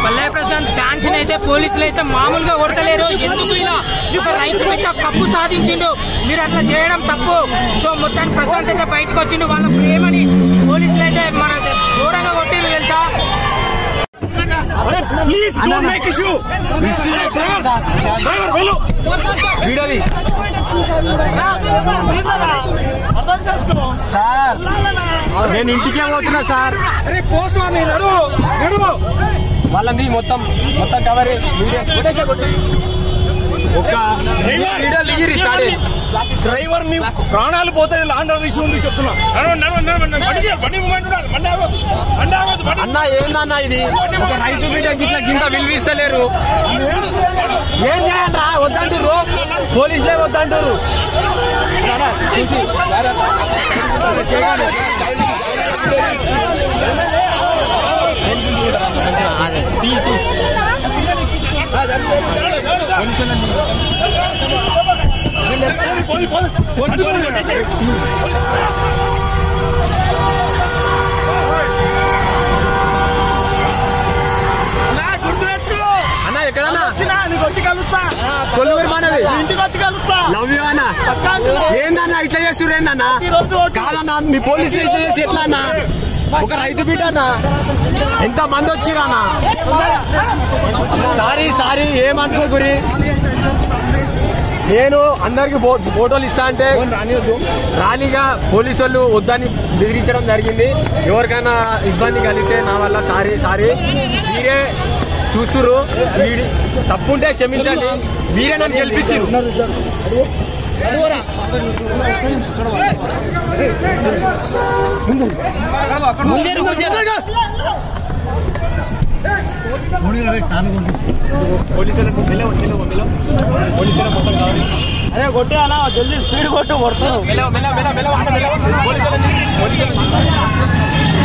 పల్లె ప్రశాంత్ ఫ్యాన్స్ అయితే పోలీసులు అయితే మామూలుగా కొడతలేరు ఎందుకు ఇలా ఒక రైతు బిడ్డ కప్పు సాధించిండు మీరు అట్లా చేయడం తప్పు సో మొత్తానికి ప్రశాంత్ అయితే బయటకు వచ్చిండు వాళ్ళ ప్రేమని పోలీసులు అయితే మన ఘోరంగా కొట్టిరు తెలుసా please don't make issue driver వెళ్ళు వీడియోది సార్ నేను ఇంటికే పోతున్నా సార్ అరే పో స్వామి నడు నడు వాళ్ళని మొత్తం మొత్తం కవర్ వీడియో ఒక వీడియో లిగిరి స్టార్ట్ డ్రైవర్ ని ప్రాణాలు పోతాయి ఆంధ్ర విషయం ఉంది చెప్తున్నా అన్న ఏందన్న ఇది ఒక రైతు బిడ్డ గిట్ల గింత విలువిస్తలేరు ఏం చేయాలరా వద్దంటారు పోలీసులే వద్దంటారు అన్న ఎక్కడన్నా నీకు వచ్చి కలుస్తా కొల్లూరు మనది ఇంటికి వచ్చి కలుస్తా లవ్ యూ అన్న ఏందన్నా ఇట్లా చేస్తున్నారు ఏందన్నా ఈరోజు కాదన్నా మీ పోలీసులు ఇట్లా చేసి ఎట్లా అన్నా ఒక రైతు బిడ్డ అన్న ఎంత మంది వచ్చిరన్నా సారీ సారీ ఏమనుకోకురి నేను అందరికి ఫోటోలు ఇస్తా అంటే రానిగా పోలీసు వాళ్ళు వద్దని బెదిరించడం జరిగింది ఎవరికైనా ఇబ్బంది కలిగితే నా వల్ల సారీ సారీ మీరే చూస్తురు వీడి తప్పుంటే క్షమించండి మీరే నన్ను గెలిపించారు అరే కొట్టే అలా జల్దీ స్పీడ్ కొట్టు కొడుతున్నావు మెల్ల మెల్ల మెల్ల మెల్ల మెల్ల పోలీసులు పోలీసులు